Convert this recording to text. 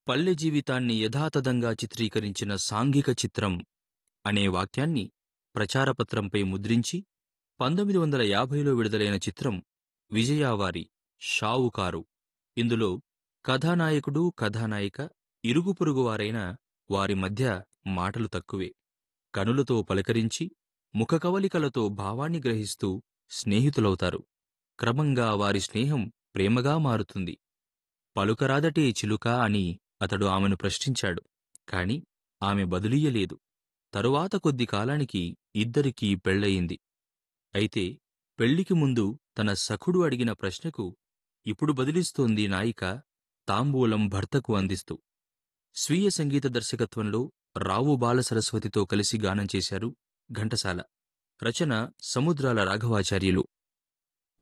పల్లె జీవితాన్ని యథాతథంగా చిత్రీకరించిన సాంఘిక చిత్రం అనే వాక్యాన్ని ప్రచారపత్రంపై ముద్రించి పంతొమ్మిది వందల యాభైలో విడుదలైన చిత్రం విజయావారి షావుకారు ఇందులో కథానాయకుడు కథానాయిక ఇరుగు పొరుగువారైన వారి మధ్య మాటలు తక్కువే కనులతో పలకరించి ముఖకవలికలతో భావాన్ని గ్రహిస్తూ స్నేహితులవుతారు క్రమంగా వారి స్నేహం ప్రేమగా మారుతుంది పలుకరాదటే చిలుక అని అతడు ఆమెను ప్రశ్నించాడు కాని ఆమె బదులీయలేదు తరువాత కొద్ది కాలానికి ఇద్దరికీ పెళ్లయింది అయితే పెళ్లికి ముందు తన సఖుడు అడిగిన ప్రశ్నకు ఇప్పుడు బదిలిస్తోంది నాయిక తాంబూలం భర్తకు అందిస్తూ స్వీయ సంగీత దర్శకత్వంలో రావు బాలసరస్వతితో కలిసి గానం చేశారు ఘంటసాల రచన సముద్రాల రాఘవాచార్యులు